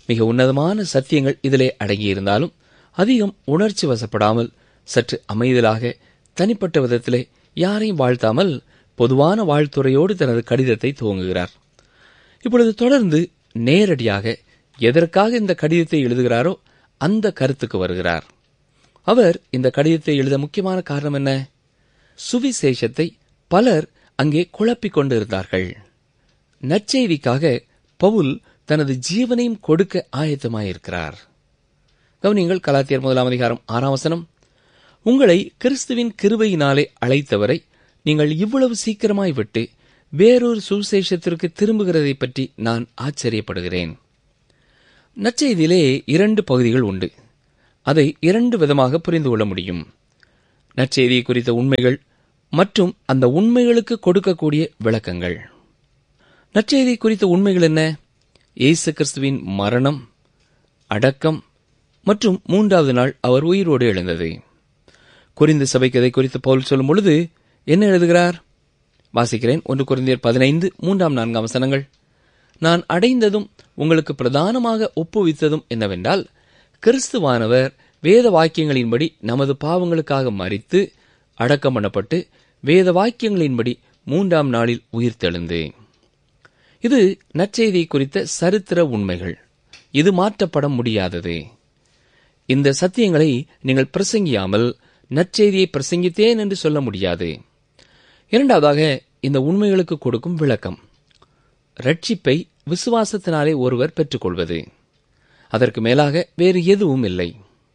மிக உன்னதமான சத்தியங்கள் இதிலே அடங்கியிருந்தாலும் அதிகம் உணர்ச்சி வசப்படாமல் சற்று அமைதலாக தனிப்பட்ட விதத்திலே யாரையும் வாழ்த்தாமல் பொதுவான வாழ்த்துறையோடு தனது கடிதத்தை துவங்குகிறார் இப்பொழுது தொடர்ந்து நேரடியாக எதற்காக இந்த கடிதத்தை எழுதுகிறாரோ அந்த கருத்துக்கு வருகிறார் அவர் இந்த கடிதத்தை எழுத முக்கியமான காரணம் என்ன சுவிசேஷத்தை பலர் அங்கே குழப்பிக் கொண்டிருந்தார்கள் நற்செய்திக்காக பவுல் தனது ஜீவனையும் கொடுக்க ஆயத்தமாயிருக்கிறார் கவனியங்கள் கலாத்தியர் முதலாம் அதிகாரம் ஆறாம் வசனம் உங்களை கிறிஸ்துவின் கிருபையினாலே அழைத்தவரை நீங்கள் இவ்வளவு சீக்கிரமாய் விட்டு வேறொரு சுவிசேஷத்திற்கு திரும்புகிறதை பற்றி நான் ஆச்சரியப்படுகிறேன் நற்செய்தியிலே இரண்டு பகுதிகள் உண்டு அதை இரண்டு விதமாக புரிந்து கொள்ள முடியும் நற்செய்தி குறித்த உண்மைகள் மற்றும் அந்த உண்மைகளுக்கு கொடுக்கக்கூடிய விளக்கங்கள் நற்செய்தி குறித்த உண்மைகள் என்ன இயேசு கிறிஸ்துவின் மரணம் அடக்கம் மற்றும் மூன்றாவது நாள் அவர் உயிரோடு எழுந்தது குறிந்த சபைக்கு இதை குறித்து பவுல் சொல்லும் பொழுது என்ன எழுதுகிறார் வாசிக்கிறேன் ஒன்று குறைந்தர் பதினைந்து மூன்றாம் நான்காம் வசனங்கள் நான் அடைந்ததும் உங்களுக்கு பிரதானமாக ஒப்புவித்ததும் என்னவென்றால் கிறிஸ்துவானவர் வேத வாக்கியங்களின்படி நமது பாவங்களுக்காக மறித்து அடக்கம் பண்ணப்பட்டு வேத வாக்கியங்களின்படி மூன்றாம் நாளில் உயிர்த்தெழுந்து இது நற்செய்தி குறித்த சரித்திர உண்மைகள் இது மாற்றப்பட முடியாதது இந்த சத்தியங்களை நீங்கள் பிரசங்கியாமல் நற்செய்தியை பிரசங்கித்தேன் என்று சொல்ல முடியாது இரண்டாவதாக இந்த உண்மைகளுக்கு கொடுக்கும் விளக்கம் ரட்சிப்பை விசுவாசத்தினாலே ஒருவர் பெற்றுக்கொள்வது அதற்கு மேலாக வேறு எதுவும் இல்லை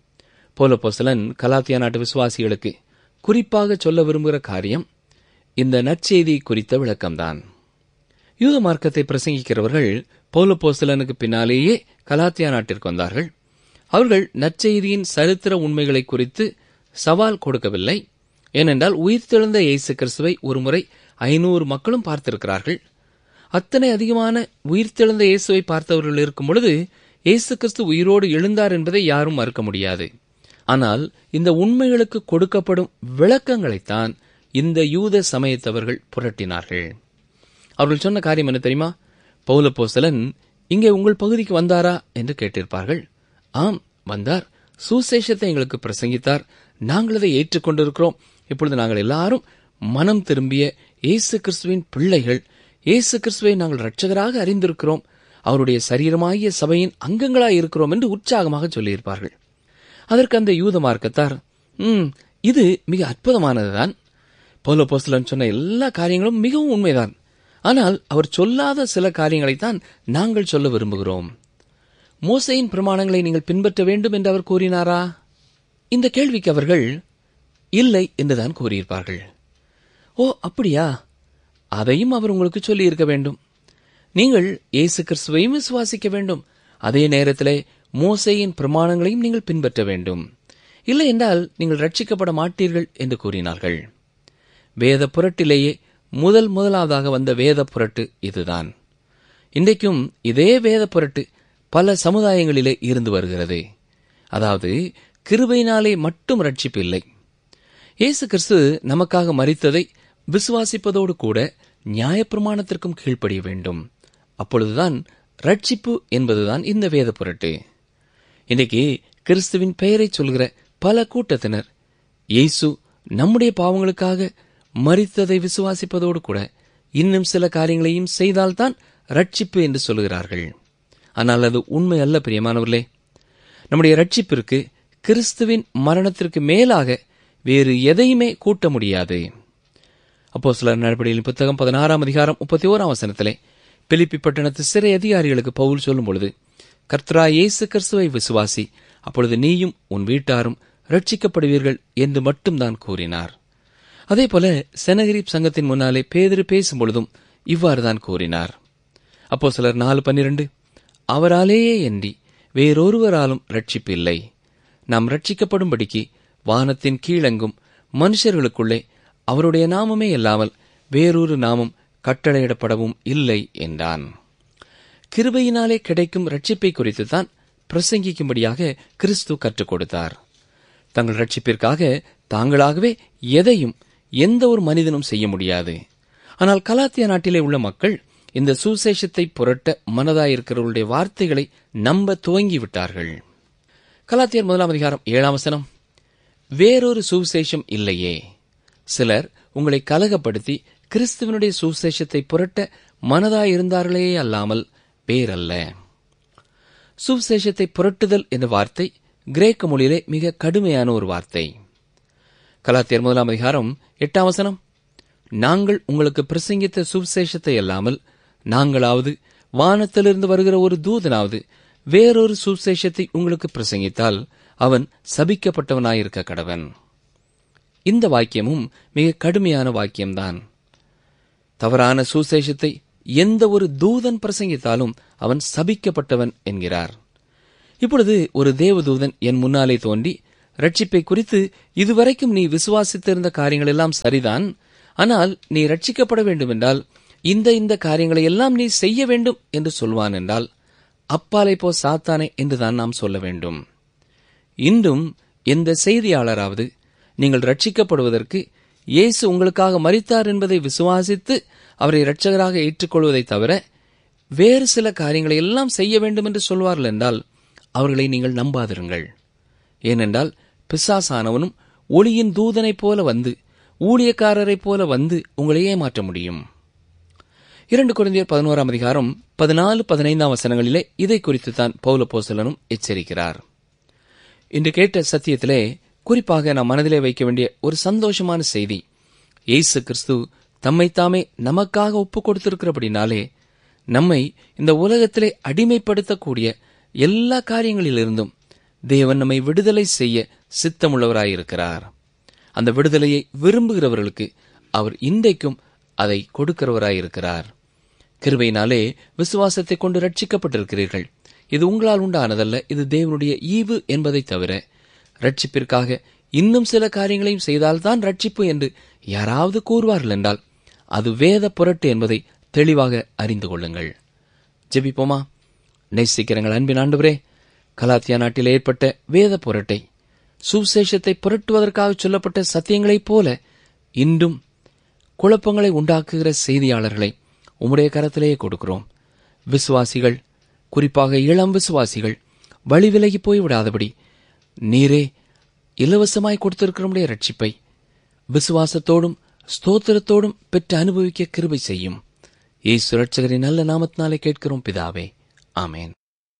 போலப்போசலன் கலாத்தியா நாட்டு விசுவாசிகளுக்கு குறிப்பாக சொல்ல விரும்புகிற காரியம் இந்த நற்செய்தி குறித்த விளக்கம்தான் யூத மார்க்கத்தை பிரசங்கிக்கிறவர்கள் பௌலப்போஸ்தலனுக்கு பின்னாலேயே கலாத்தியா நாட்டிற்கு வந்தார்கள் அவர்கள் நற்செய்தியின் சரித்திர உண்மைகளை குறித்து சவால் கொடுக்கவில்லை ஏனென்றால் உயிர்த்தெழுந்த இயேசு கிறிஸ்துவை ஒருமுறை ஐநூறு மக்களும் பார்த்திருக்கிறார்கள் அத்தனை அதிகமான உயிர்த்தெழுந்த இயேசுவை பார்த்தவர்கள் இருக்கும் பொழுது இயேசு கிறிஸ்து உயிரோடு எழுந்தார் என்பதை யாரும் மறுக்க முடியாது ஆனால் இந்த உண்மைகளுக்கு கொடுக்கப்படும் விளக்கங்களைத்தான் இந்த யூத சமயத்தவர்கள் புரட்டினார்கள் அவர்கள் சொன்ன காரியம் என்ன தெரியுமா பௌலப்போஸ்தலன் இங்கே உங்கள் பகுதிக்கு வந்தாரா என்று கேட்டிருப்பார்கள் ஆம் வந்தார் சுசேஷத்தை எங்களுக்கு பிரசங்கித்தார் நாங்கள் அதை ஏற்றுக்கொண்டிருக்கிறோம் இப்பொழுது நாங்கள் எல்லாரும் மனம் திரும்பிய இயேசு கிறிஸ்துவின் பிள்ளைகள் இயேசு கிறிஸ்துவை நாங்கள் இரட்சகராக அறிந்திருக்கிறோம் அவருடைய சரீரமாகிய சபையின் அங்கங்களாய் இருக்கிறோம் என்று உற்சாகமாக சொல்லியிருப்பார்கள் அதற்கு அந்த யூத மார்க்கத்தார் ம் இது மிக அற்புதமானதுதான் பௌலப்போஸ்தலன் சொன்ன எல்லா காரியங்களும் மிகவும் உண்மைதான் ஆனால் அவர் சொல்லாத சில காரியங்களைத்தான் நாங்கள் சொல்ல விரும்புகிறோம் மோசையின் பிரமாணங்களை நீங்கள் பின்பற்ற வேண்டும் என்று அவர் கூறினாரா இந்த கேள்விக்கு அவர்கள் இல்லை என்றுதான் கூறியிருப்பார்கள் ஓ அப்படியா அதையும் அவர் உங்களுக்கு சொல்லியிருக்க வேண்டும் நீங்கள் இயேசு கிறிஸ்துவையும் விசுவாசிக்க வேண்டும் அதே நேரத்திலே மோசையின் பிரமாணங்களையும் நீங்கள் பின்பற்ற வேண்டும் இல்லை என்றால் நீங்கள் ரட்சிக்கப்பட மாட்டீர்கள் என்று கூறினார்கள் வேத புரட்டிலேயே முதல் முதலாவதாக வந்த வேத புரட்டு இதுதான் இன்றைக்கும் இதே வேத புரட்டு பல சமுதாயங்களிலே இருந்து வருகிறது அதாவது கிருபையினாலே மட்டும் ரட்சிப்பு இல்லை இயேசு கிறிஸ்து நமக்காக மறித்ததை விசுவாசிப்பதோடு கூட நியாயப்பிரமாணத்திற்கும் கீழ்ப்படிய வேண்டும் அப்பொழுதுதான் ரட்சிப்பு என்பதுதான் இந்த வேத புரட்டு இன்றைக்கு கிறிஸ்துவின் பெயரை சொல்கிற பல கூட்டத்தினர் இயேசு நம்முடைய பாவங்களுக்காக மறித்ததை விசுவாசிப்பதோடு கூட இன்னும் சில காரியங்களையும் செய்தால்தான் ரட்சிப்பு என்று சொல்கிறார்கள் ஆனால் அது உண்மை அல்ல பிரியமானவர்களே நம்முடைய ரட்சிப்பிற்கு கிறிஸ்துவின் மரணத்திற்கு மேலாக வேறு எதையுமே கூட்ட முடியாது அப்போ சிலர் நடவடிக்கையின் புத்தகம் பதினாறாம் அதிகாரம் முப்பத்தி ஓராம் வசனத்திலே பிலிப்பி பட்டணத்து சிறை அதிகாரிகளுக்கு பவுல் சொல்லும் பொழுது கர்த்தரா இயேசு கிறிஸ்துவை விசுவாசி அப்பொழுது நீயும் உன் வீட்டாரும் ரட்சிக்கப்படுவீர்கள் என்று மட்டும்தான் கூறினார் அதே போல செனகிரிப் சங்கத்தின் முன்னாலே பேதிரு பேசும் பொழுதும் இவ்வாறுதான் கூறினார் அப்போ சிலர் நாலு பன்னிரண்டு அவராலேயே என்றி வேறொருவராலும் ரட்சிப்பு இல்லை நாம் ரட்சிக்கப்படும்படிக்கு வானத்தின் கீழெங்கும் மனுஷர்களுக்குள்ளே அவருடைய நாமமே இல்லாமல் வேறொரு நாமம் கட்டளையிடப்படவும் இல்லை என்றான் கிருபையினாலே கிடைக்கும் ரட்சிப்பை குறித்து தான் பிரசங்கிக்கும்படியாக கிறிஸ்து கற்றுக் கொடுத்தார் தங்கள் ரட்சிப்பிற்காக தாங்களாகவே எதையும் எந்த ஒரு மனிதனும் செய்ய முடியாது ஆனால் கலாத்திய நாட்டிலே உள்ள மக்கள் இந்த சுசேஷத்தை புரட்ட மனதாயிருக்கிறவர்களுடைய வார்த்தைகளை நம்ப துவங்கிவிட்டார்கள் கலாத்தியர் முதலாம் அதிகாரம் ஏழாம் வசனம் வேறொரு சுவிசேஷம் இல்லையே சிலர் உங்களை கலகப்படுத்தி கிறிஸ்துவனுடைய சுவிசேஷத்தை புரட்ட மனதாயிருந்தார்களே அல்லாமல் வேறல்ல சுவிசேஷத்தை புரட்டுதல் என்ற வார்த்தை கிரேக்க மொழியிலே மிக கடுமையான ஒரு வார்த்தை கலாத்தியர் முதலாம் அதிகாரம் எட்டாம் வசனம் நாங்கள் உங்களுக்கு பிரசங்கித்த சுவிசேஷத்தை அல்லாமல் நாங்களாவது வானத்திலிருந்து வருகிற ஒரு தூதனாவது வேறொரு சுவிசேஷத்தை உங்களுக்கு பிரசங்கித்தால் அவன் சபிக்கப்பட்டவனாயிருக்க கடவன் இந்த வாக்கியமும் மிக கடுமையான வாக்கியம்தான் தவறான சுசேஷத்தை எந்த ஒரு தூதன் பிரசங்கித்தாலும் அவன் சபிக்கப்பட்டவன் என்கிறார் இப்பொழுது ஒரு தேவதூதன் என் முன்னாலே தோன்றி ரட்சிப்பை குறித்து இதுவரைக்கும் நீ விசுவாசித்திருந்த காரியங்கள் எல்லாம் சரிதான் ஆனால் நீ ரட்சிக்கப்பட வேண்டும் என்றால் இந்த இந்த காரியங்களை எல்லாம் நீ செய்ய வேண்டும் என்று சொல்வான் என்றால் அப்பாலை போ சாத்தானே என்றுதான் நாம் சொல்ல வேண்டும் இன்றும் எந்த செய்தியாளராவது நீங்கள் ரட்சிக்கப்படுவதற்கு இயேசு உங்களுக்காக மரித்தார் என்பதை விசுவாசித்து அவரை இரட்சகராக ஏற்றுக்கொள்வதை தவிர வேறு சில காரியங்களை எல்லாம் செய்ய வேண்டும் என்று சொல்வார்கள் என்றால் அவர்களை நீங்கள் நம்பாதிருங்கள் ஏனென்றால் பிசாசானவனும் ஒளியின் தூதனைப் போல வந்து ஊழியக்காரரைப் போல வந்து உங்களை ஏமாற்ற முடியும் இரண்டு குழந்தையர் பதினோராம் அதிகாரம் பதினாலு பதினைந்தாம் வசனங்களிலே இதை குறித்து தான் பௌல போசலனும் எச்சரிக்கிறார் இன்று கேட்ட சத்தியத்திலே குறிப்பாக நாம் மனதிலே வைக்க வேண்டிய ஒரு சந்தோஷமான செய்தி இயேசு கிறிஸ்து தம்மைத்தாமே நமக்காக ஒப்புக் கொடுத்திருக்கிறபடினாலே நம்மை இந்த உலகத்திலே அடிமைப்படுத்தக்கூடிய எல்லா காரியங்களிலிருந்தும் தேவன் நம்மை விடுதலை செய்ய சித்தமுள்ளவராயிருக்கிறார் அந்த விடுதலையை விரும்புகிறவர்களுக்கு அவர் இன்றைக்கும் அதை கொடுக்கிறவராயிருக்கிறார் கிருபையினாலே விசுவாசத்தை கொண்டு ரட்சிக்கப்பட்டிருக்கிறீர்கள் இது உங்களால் உண்டானதல்ல இது தேவனுடைய ஈவு என்பதை தவிர ரட்சிப்பிற்காக இன்னும் சில காரியங்களையும் செய்தால்தான் ரட்சிப்பு என்று யாராவது கூறுவார்கள் என்றால் அது வேத புரட்டு என்பதை தெளிவாக அறிந்து கொள்ளுங்கள் ஜெபிப்போமா நேசிக்கிறங்கள் அன்பின் ஆண்டவரே கலாத்தியா நாட்டில் ஏற்பட்ட வேத புரட்டை சுவிசேஷத்தை புரட்டுவதற்காக சொல்லப்பட்ட சத்தியங்களைப் போல இன்றும் குழப்பங்களை உண்டாக்குகிற செய்தியாளர்களை உம்முடைய கரத்திலேயே கொடுக்கிறோம் விசுவாசிகள் குறிப்பாக இளம் விசுவாசிகள் வழி விலகி போய்விடாதபடி நீரே இலவசமாய் கொடுத்திருக்கிறோமுடைய ரட்சிப்பை விசுவாசத்தோடும் ஸ்தோத்திரத்தோடும் பெற்று அனுபவிக்க கிருபை செய்யும் இயேசு ரட்சகரின் நல்ல நாமத்தினாலே கேட்கிறோம் பிதாவே ஆமேன்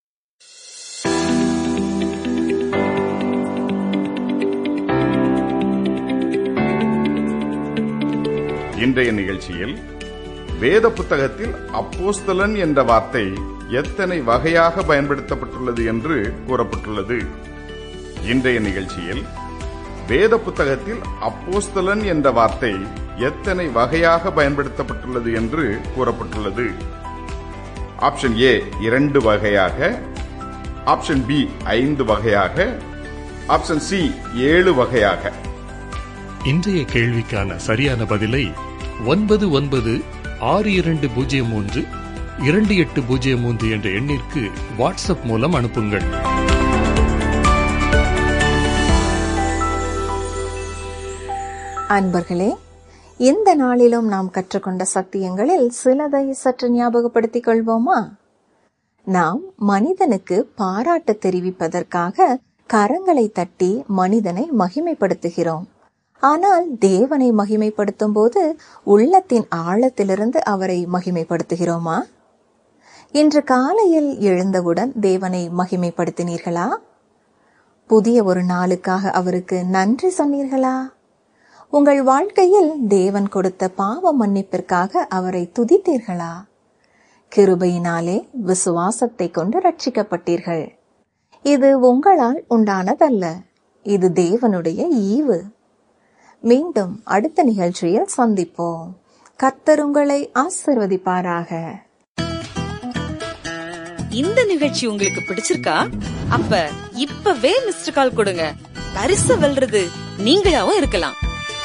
இன்றைய நிகழ்ச்சியில் வேத புத்தகத்தில் அப்போஸ்தலன் என்ற வார்த்தை எத்தனை வகையாக பயன்படுத்தப்பட்டுள்ளது என்று கூறப்பட்டுள்ளது இன்றைய நிகழ்ச்சியில் வேத புத்தகத்தில் அப்போஸ்தலன் என்ற வார்த்தை எத்தனை வகையாக பயன்படுத்தப்பட்டுள்ளது என்று கூறப்பட்டுள்ளது ஆப்ஷன் ஏ இரண்டு வகையாக ஆப்ஷன் பி ஐந்து வகையாக ஆப்ஷன் சி ஏழு வகையாக இன்றைய கேள்விக்கான சரியான பதிலை ஒன்பது ஒன்பது ஆறு இரண்டு பூஜ்ஜியம் மூன்று இரண்டு எட்டு பூஜ்ஜியம் மூன்று என்ற எண்ணிற்கு வாட்ஸ்அப் மூலம் அனுப்புங்கள் அன்பர்களே இந்த நாளிலும் நாம் கற்றுக்கொண்ட சத்தியங்களில் சிலதை சற்று ஞாபகப்படுத்திக் கொள்வோமா நாம் மனிதனுக்கு பாராட்டு தெரிவிப்பதற்காக கரங்களை தட்டி மனிதனை மகிமைப்படுத்துகிறோம் ஆனால் தேவனை மகிமைப்படுத்தும் போது உள்ளத்தின் ஆழத்திலிருந்து அவரை மகிமைப்படுத்துகிறோமா இன்று காலையில் எழுந்தவுடன் தேவனை மகிமைப்படுத்தினீர்களா புதிய ஒரு நாளுக்காக அவருக்கு நன்றி சொன்னீர்களா உங்கள் வாழ்க்கையில் தேவன் கொடுத்த பாவ மன்னிப்பிற்காக அவரை துதித்தீர்களா கிருபையினாலே விசுவாசத்தை கொண்டு ரட்சிக்கப்பட்டீர்கள் இது உங்களால் உண்டானதல்ல இது தேவனுடைய ஈவு மீண்டும் அடுத்த நிகழ்ச்சியில் சந்திப்போம் கர்த்தர் உங்களை ஆசிர்வதிப்பாராக இந்த நிகழ்ச்சி உங்களுக்கு பிடிச்சிருக்கா அப்ப இப்பவே மிஸ்டர் கால் கொடுங்க பரிசு வெல்றது நீங்களாவும் இருக்கலாம்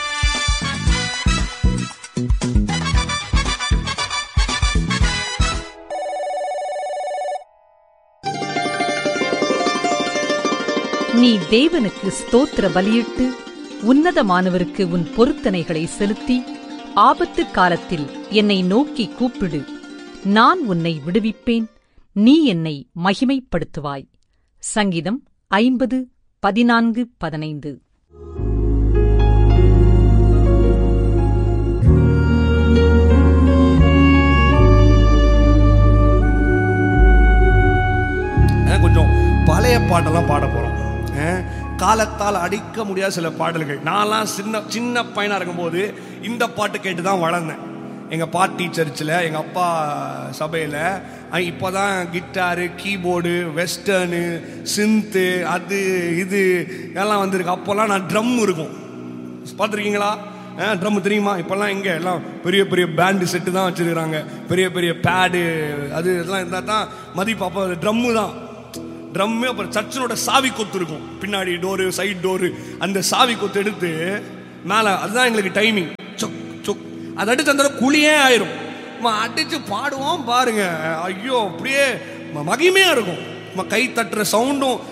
நீ தேவனுக்கு ஸ்தோத்திர பலியிட்டு உன்னதமானவருக்கு உன் பொருத்தனைகளை செலுத்தி ஆபத்து காலத்தில் என்னை நோக்கி கூப்பிடு நான் உன்னை விடுவிப்பேன் நீ என்னை மகிமைப்படுத்துவாய் சங்கீதம் ஐம்பது பதினான்கு பதினைந்து அஹ் கொஞ்சம் பழைய பாட்டெல்லாம் பாட போகிறோம் காலத்தால் அடிக்க முடியாத சில பாடல்கள் நான்லாம் சின்ன சின்ன பையனாக இருக்கும்போது இந்த பாட்டு கேட்டு தான் வளர்ந்தேன் எங்கள் பாட்டி சர்ச்சில் எங்கள் அப்பா சபையில் இப்போ தான் கிட்டாரு கீபோர்டு வெஸ்டர்னு சிந்து அது இது எல்லாம் வந்திருக்கு அப்போல்லாம் நான் ட்ரம் இருக்கும் பார்த்துருக்கீங்களா ட்ரம் தெரியுமா இப்போல்லாம் எங்கே எல்லாம் பெரிய பெரிய பேண்டு செட்டு தான் வச்சுருக்கிறாங்க பெரிய பெரிய பேடு அது இதெல்லாம் இருந்தால் தான் மதிப்பு அப்போ ட்ரம்மு தான் ட்ரம்மு அப்புறம் சர்ச்சினோட சாவி கொத்து இருக்கும் பின்னாடி டோரு சைடு டோரு அந்த சாவி கொத்து எடுத்து மேலே அதுதான் எங்களுக்கு டைமிங் சொக் சொக் அதை அடிச்சு அந்த இடம் குழியே ஆயிரும் நம்ம அடிச்சு பாடுவோம் பாருங்க ஐயோ அப்படியே ம- மகிமையா இருக்கும் நம்ம கை தட்டுற சவுண்டும்